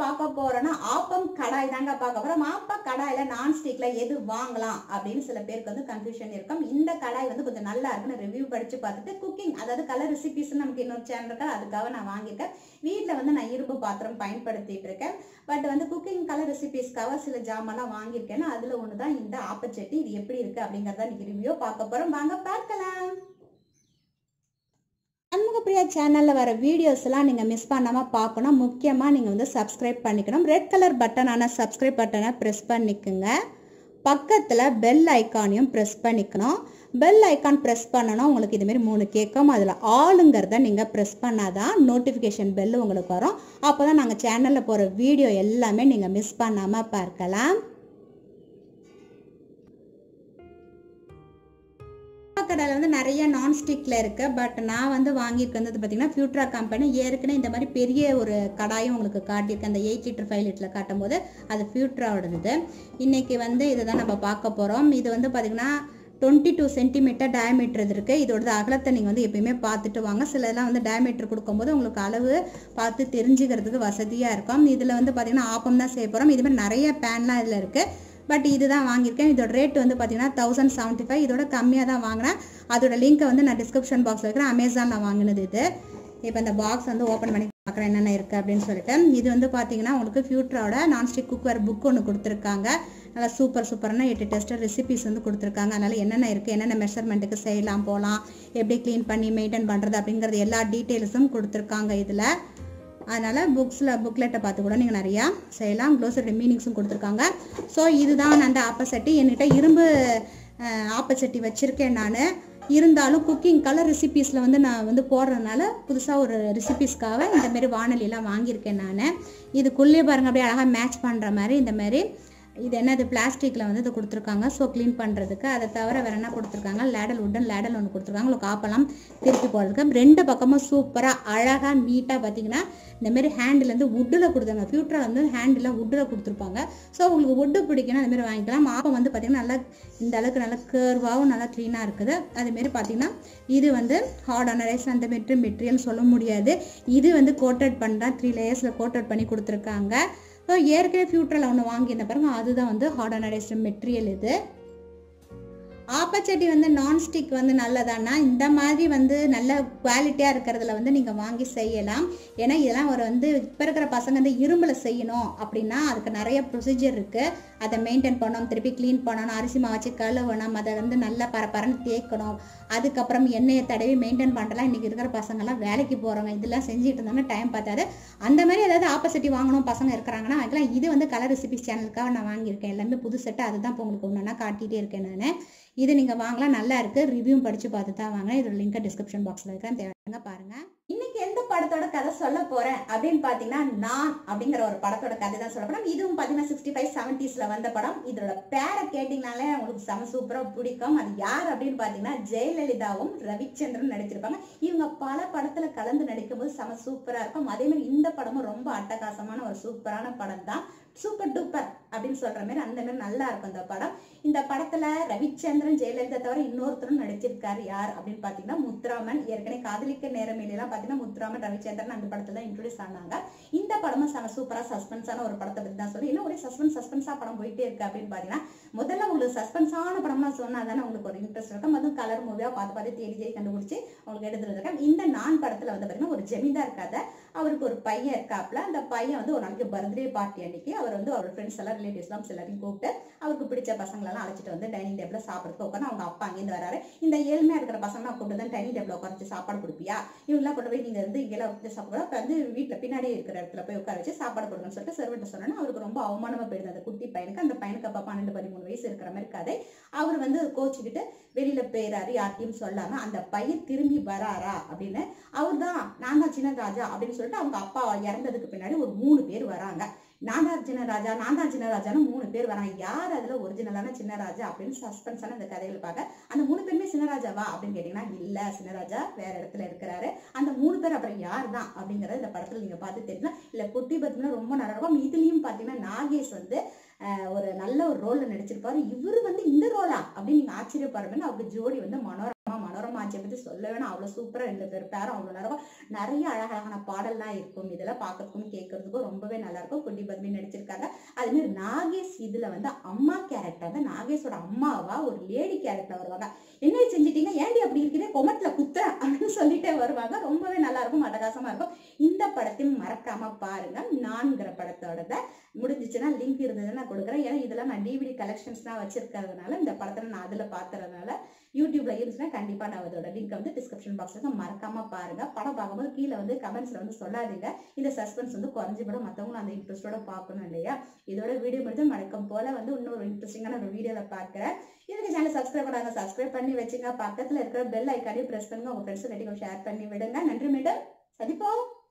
பார்க்க போறோம்னா ஆப்பம் கடாய் தாங்க பார்க்க போறோம் ஆப்ப கடாயில நான் ஸ்டிக்ல எது வாங்கலாம் அப்படின்னு சில பேருக்கு வந்து கன்ஃபியூஷன் இருக்கும் இந்த கடாய் வந்து கொஞ்சம் நல்லா இருக்குன்னு ரிவ்யூ படிச்சு பார்த்துட்டு குக்கிங் அதாவது கலர் ரெசிபிஸ் நமக்கு இன்னொரு சேனல் இருக்கா அதுக்காக நான் வாங்கியிருக்கேன் வீட்டில் வந்து நான் இரும்பு பாத்திரம் பயன்படுத்திட்டு இருக்கேன் பட் வந்து குக்கிங் கலர் ரெசிபிஸ்க்காக சில ஜாமான்லாம் வாங்கியிருக்கேன் அதுல ஒன்று தான் இந்த ஆப்பச்சட்டி இது எப்படி இருக்கு அப்படிங்கறத இன்னைக்கு ரிவ்யூ பார்க்க போறோம் வாங்க பார்க்கலாம் சண்முகப்பிரியா சேனலில் வர வீடியோஸ்லாம் நீங்கள் மிஸ் பண்ணாமல் பார்க்கணும் முக்கியமாக நீங்கள் வந்து சப்ஸ்கிரைப் பண்ணிக்கணும் ரெட் கலர் பட்டனான சப்ஸ்கிரைப் பட்டனை ப்ரெஸ் பண்ணிக்கோங்க பக்கத்தில் பெல் ஐக்கானையும் ப்ரெஸ் பண்ணிக்கணும் பெல் ஐக்கான் ப்ரெஸ் பண்ணணும் உங்களுக்கு இதுமாரி மூணு கேட்கும் அதில் ஆளுங்கிறத நீங்கள் ப்ரெஸ் பண்ணாதான் நோட்டிஃபிகேஷன் பெல் உங்களுக்கு வரும் அப்போ தான் நாங்கள் சேனலில் போகிற வீடியோ எல்லாமே நீங்கள் மிஸ் பண்ணாமல் பார்க்கலாம் கடையில் வந்து நிறைய நான்ஸ்டிக்கில் இருக்குது பட் நான் வந்து வாங்கியிருக்கிறது பார்த்தீங்கன்னா ஃபியூட்ரா கம்பெனி ஏற்கனவே இந்த மாதிரி பெரிய ஒரு கடாயும் உங்களுக்கு காட்டியிருக்கேன் அந்த எயிட் லிட்டர் ஃபைவ் லிட்டரில் காட்டும் போது அது ஃபியூட்ராவோடது இன்னைக்கு வந்து இதை தான் நம்ம பார்க்க போகிறோம் இது வந்து பார்த்திங்கன்னா டுவெண்ட்டி டூ சென்டிமீட்டர் டயமீட்டர் இது இருக்குது இதோட அகலத்தை நீங்கள் வந்து எப்பயுமே பார்த்துட்டு வாங்க சிலதெல்லாம் வந்து டயமீட்டர் கொடுக்கும்போது உங்களுக்கு அளவு பார்த்து தெரிஞ்சுக்கிறதுக்கு வசதியாக இருக்கும் இதில் வந்து பார்த்திங்கன்னா ஆப்பம் தான் செய்ய போகிறோம் இது மாதிரி நிறைய பேன்லாம் இதில் இருக்குது பட் இதுதான் வாங்கியிருக்கேன் இதோட ரேட் வந்து பார்த்தீங்கன்னா தௌசண்ட் செவன்ட்டி ஃபைவ் இதோட கம்மியாக தான் வாங்கினேன் அதோட லிங்க்கை வந்து நான் டிஸ்கிரிப்ஷன் பாக்ஸில் இருக்கிறேன் அமேசானில் வாங்கினது இது இப்போ இந்த பாக்ஸ் வந்து ஓப்பன் பண்ணி பார்க்குறேன் என்னென்ன இருக்குது அப்படின்னு சொல்லிட்டு இது வந்து பார்த்தீங்கன்னா உங்களுக்கு ஃபியூட்ரோட நான்ஸ்டிக் குக்வேர் புக் ஒன்று கொடுத்துருக்காங்க நல்லா சூப்பர் சூப்பரான எட்டு டெஸ்டர் ரெசிபிஸ் வந்து கொடுத்துருக்காங்க அதனால் என்னென்ன இருக்குது என்னென்ன மெஷர்மெண்ட்டுக்கு செய்யலாம் போகலாம் எப்படி க்ளீன் பண்ணி மெயின்டைன் பண்ணுறது அப்படிங்கிறது எல்லா டீட்டெயில்ஸும் கொடுத்துருக்காங்க இதில் அதனால் புக்ஸில் புக்லெட்டை பார்த்து கூட நீங்கள் நிறையா செய்யலாம் க்ளோஸோட மீனிங்ஸும் கொடுத்துருக்காங்க ஸோ இதுதான் அந்த ஆப்பசட்டி என்கிட்ட இரும்பு ஆப்பச்சட்டி வச்சுருக்கேன் நான் இருந்தாலும் குக்கிங் கலர் ரெசிபீஸில் வந்து நான் வந்து போடுறதுனால புதுசாக ஒரு ரெசிபீஸ்க்காக இந்த மாதிரி வானொலியெல்லாம் வாங்கியிருக்கேன் நான் இதுக்குள்ளேயே பாருங்கள் அப்படியே அழகாக மேட்ச் பண்ணுற மாதிரி இந்த மாதிரி இது என்னது பிளாஸ்டிக்கில் வந்து இது கொடுத்துருக்காங்க ஸோ க்ளீன் பண்ணுறதுக்கு அதை தவிர வேறு என்ன கொடுத்துருக்காங்க லேடல் உட்டன் லேடல் ஒன்று கொடுத்துருக்காங்க உங்களுக்கு ஆப்பெல்லாம் திருப்பி போடுறதுக்கு ரெண்டு பக்கமும் சூப்பராக அழகாக நீட்டாக பார்த்தீங்கன்னா இந்தமாரி ஹேண்டில் உட்டில் கொடுத்தாங்க ஃபியூட்டரில் வந்து ஹேண்டில் உட்டில் கொடுத்துருப்பாங்க ஸோ உங்களுக்கு உட்டு பிடிக்கணும் அதுமாரி வாங்கிக்கலாம் ஆப்பம் வந்து பார்த்திங்கன்னா நல்லா இந்த அளவுக்கு நல்லா கேர்வாகவும் நல்லா க்ளீனாக இருக்குது அதுமாரி பார்த்தீங்கன்னா இது வந்து ஹார்டான ரைஸ் அந்த மெட்ரி மெட்டீரியல் சொல்ல முடியாது இது வந்து கோட்டட் பண்ணுறேன் த்ரீ லேயர்ஸில் கோட்டட் பண்ணி கொடுத்துருக்காங்க ஸோ ஏற்கனவே ஃபியூட்டரில் ஒன்று வாங்கியிருந்த பாருங்க அதுதான் வந்து ஹார்ட் அனடைஸ்ட் மெட்டீரியல் இது ஆப்பச்சட்டி வந்து நான்ஸ்டிக் வந்து நல்லதானா இந்த மாதிரி வந்து நல்ல குவாலிட்டியாக இருக்கிறதுல வந்து நீங்கள் வாங்கி செய்யலாம் ஏன்னா இதெல்லாம் ஒரு வந்து இப்போ இருக்கிற பசங்க வந்து இரும்பில் செய்யணும் அப்படின்னா அதுக்கு நிறைய ப்ரொசீஜர் இருக்குது அதை மெயின்டைன் பண்ணணும் திருப்பி க்ளீன் பண்ணணும் அரிசி மாவு வச்சு கழுவணும் அதை வந்து நல்லா பரப்பரன்னு தேய்க்கணும் அதுக்கப்புறம் எண்ணெயை தடவி மெயின்டைன் பண்ணுறலாம் இன்றைக்கி இருக்கிற பசங்கள்லாம் வேலைக்கு போகிறவங்க இதெல்லாம் செஞ்சுட்டு இருந்தாங்கன்னா டைம் பார்த்தாது அந்த மாதிரி ஏதாவது ஆப்போசிட்டி வாங்கணும் பசங்க இருக்கிறாங்கன்னா வாங்கிக்கலாம் இது வந்து கலர் ரெசிபிஸ் சேனலுக்காக நான் வாங்கியிருக்கேன் எல்லாமே புது செட்டு அதுதான் இப்போ உங்களுக்கு ஒன்றா காட்டிகிட்டே இருக்கேன் நான் இது நீங்கள் வாங்கலாம் நல்லா இருக்குது ரிவ்யூ படித்து பார்த்து தான் வாங்கினேன் இதோட லிங்கை டிஸ்கிரிப்ஷன் பாக்ஸில் இருக்கிறேன் தேவைங்க பாருங்க இன்னைக்கு எந்த படத்தோட கதை சொல்ல போறேன் அப்படின்னு பார்த்தீங்கன்னா நான் அப்படிங்கிற ஒரு படத்தோட கதை தான் சொல்ல போறேன் இதுவும் பார்த்தீங்கன்னா சிக்ஸ்டி ஃபைவ் செவன்டிஸ்ல வந்த படம் இதோட பேரை கேட்டிங்கனாலே உங்களுக்கு செம சூப்பராக பிடிக்கும் அது யார் அப்படின்னு பார்த்தீங்கன்னா ஜெயலலிதாவும் ரவிச்சந்திரன் நடிச்சிருப்பாங்க இவங்க பல படத்துல கலந்து நடிக்கும்போது செம சூப்பரா இருக்கும் அதே மாதிரி இந்த படமும் ரொம்ப அட்டகாசமான ஒரு சூப்பரான படம் தான் சூப்பர் டூப்பர் அப்படின்னு சொல்ற மாதிரி அந்த மாதிரி நல்லா இருக்கும் இந்த படம் இந்த படத்துல ரவிச்சந்திரன் ஜெயலலிதா தவிர இன்னொருத்தரும் நடிச்சிருக்காரு யார் அப்படின்னு பாத்தீங்கன்னா முத்துராமன் ஏற்கனவே காதலிக்க நேரமேலாம் பாத்தீங்கன்னா முத்துராமன் ரவிச்சந்திரன் அந்த படத்துல தான் இன்ட்ரோடியூஸ் ஆனாங்க இந்த படமும் செம சூப்பரா சஸ்பென்ஸான ஒரு படத்தை பத்தி தான் சொல்லி இன்னும் ஒரே சஸ்பென்ஸ் சஸ்பென்ஸா படம் போயிட்டே இருக்கு அப்படின்னு பாத்தீங்கன்னா முதல்ல உங்களுக்கு சஸ்பென்ஸான படம்லாம் சொன்னா தானே உங்களுக்கு ஒரு இன்ட்ரெஸ்ட் இருக்கும் அதுவும் கலர் மூவியா பார்த்து பார்த்து தேடி தேடி கண்டுபிடிச்சு உங்களுக்கு எடுத்துருக்கேன் இந்த நான் படத்துல வந்து பாத்தீங்கன்னா ஒரு ஜமீன்தார் கதை அவருக்கு ஒரு பையன் இருக்காப்ல அந்த பையன் வந்து ஒரு நாளைக்கு பர்த்டே பார்ட்டி அன்னைக்கு அவர் வந்து அவர் ஃப்ரெண்ட்ஸ் எல்லாம் ரிலேட்டிவ்ஸ் எல்லாம் எல்லாரையும் கூப்பிட்டு அவருக்கு பிடிச்ச பசங்களெல்லாம் அழைச்சிட்டு வந்து டைனிங் டேபிள்ல சாப்பிட்றதுக்கு உட்காந்து அவங்க அப்பா அங்கேருந்து வராரு இந்த ஏழ்மையா இருக்கிற பசங்க கூப்பிட்டு தான் டைனிங் டேபிள் உட்காந்து சாப்பாடு கொடுப்பியா இவங்கெல்லாம் கொண்டு போய் நீங்க வந்து இங்கெல்லாம் உட்காந்து சாப்பிட அப்ப வந்து வீட்டுல பின்னாடி இருக்கிற இடத்துல போய் உட்கார வச்சு சாப்பாடு கொடுங்கன்னு சொல்லிட்டு சர்வெண்ட் சொன்னா அவருக்கு ரொம்ப அவமானமா போயிடுது அந்த குட்டி பையனுக்கு அந்த பையனுக்கு அப்பா பன்னெண்டு பதிமூணு வயசு இருக்கிற மாதிரி கதை அவர் வந்து கோச்சுக்கிட்டு வெளியில போயிறாரு யார்ட்டையும் சொல்லாம அந்த பையன் திரும்பி வராரா அப்படின்னு அவர் தான் நான் தான் சின்ன ராஜா அப்படின்னு சொல்லிட்டு அவங்க அப்பா இறந்ததுக்கு பின்னாடி ஒரு மூணு பேர் வராங்க நான் தான் சின்ன ராஜா நான் தான் சின்ன ராஜான்னு மூணு பேர் வராங்க யார் அதுல ஒரிஜினலான சின்ன ராஜா அப்படின்னு சஸ்பென்ஸான இந்த கதைகள் பார்க்க அந்த மூணு பேருமே சின்னராஜாவா அப்படின்னு கேட்டீங்கன்னா இல்ல சின்னராஜா வேற இடத்துல இருக்கிறாரு அந்த மூணு பேர் அப்புறம் யார் தான் அப்படிங்கறத இந்த படத்துல நீங்க பார்த்து தெரிஞ்சுக்கலாம் இல்ல குட்டி பத்மினா ரொம்ப நல்லா இருக்கும் இதுலயும் பாத்தீங்கன்னா நாகேஷ் வந்து அஹ், ஒரு நல்ல ஒரு ரோல்ல நடிச்சிருப்பாரு இவரு வந்து இந்த ரோலா அப்படின்னு நீங்க ஆச்சரியப்படுறதுன்னு அவருக்கு ஜோடி வந்து மனோரமா மனோரமா மனோரமா ஆட்சியை பத்தி சொல்ல வேணாம் அவ்வளவு சூப்பரா ரெண்டு பேர் பேரும் அவ்வளவு நேரம் நிறைய அழகழகான பாடல்லாம் இருக்கும் இதெல்லாம் பார்க்கறதுக்கும் கேட்கறதுக்கும் ரொம்பவே நல்லா இருக்கும் குட்டி பத்மி நடிச்சிருக்காங்க அது மாதிரி நாகேஷ் இதுல வந்து அம்மா கேரக்டர் வந்து நாகேஷோட அம்மாவா ஒரு லேடி கேரக்டர் வருவாங்க என்ன செஞ்சிட்டீங்க ஏன்டி அப்படி இருக்கிறே கொமட்ல குத்த அப்படின்னு சொல்லிட்டே வருவாங்க ரொம்பவே நல்லா இருக்கும் அட்டகாசமா இருக்கும் இந்த படத்தையும் மறக்காம பாருங்க நான்கிற படத்தோட முடிஞ்சிச்சுன்னா லிங்க் இருந்ததுன்னா நான் கொடுக்குறேன் ஏன்னா இதெல்லாம் நான் டிவிடி கலெக்ஷன்ஸ் தான் வச்சிருக்கிறதுனால இந்த படத்தை நான் அதுல பாத்துறதுனால யூடியூப்ல இருந்துச்சுன்னா கண்டிப்பா நான் அதோட லிங்க் வந்து டிஸ்கிரிப்ஷன் பாக்ஸ்ல மறக்காம பாருங்க படம் பார்க்கும்போது கீழே வந்து கமெண்ட்ஸ்ல வந்து சொல்லாதீங்க இந்த சஸ்பென்ஸ் வந்து குறைஞ்சு விட மத்தவங்களும் அந்த இன்ட்ரெஸ்டோட பார்க்கணும் இல்லையா இதோட வீடியோ முடிஞ்சு மறக்கம் போல வந்து இன்னொரு இன்ட்ரெஸ்டிங்கான ஒரு வீடியோல பாக்குறேன் இதுக்கு சேனல் சப்ஸ்கிரைப் பண்ணாங்க சப்ஸ்கிரைப் பண்ணி வச்சுங்க பக்கத்துல இருக்கிற பெல் ஐக்கானையும் பிரஸ் பண்ணுங்க உங்க ஃப்ரெண்ட்ஸ் ரெட்டிங்க ஷேர் பண்ணி விடுங்க நன்றி மேடம் சந்திப்போம்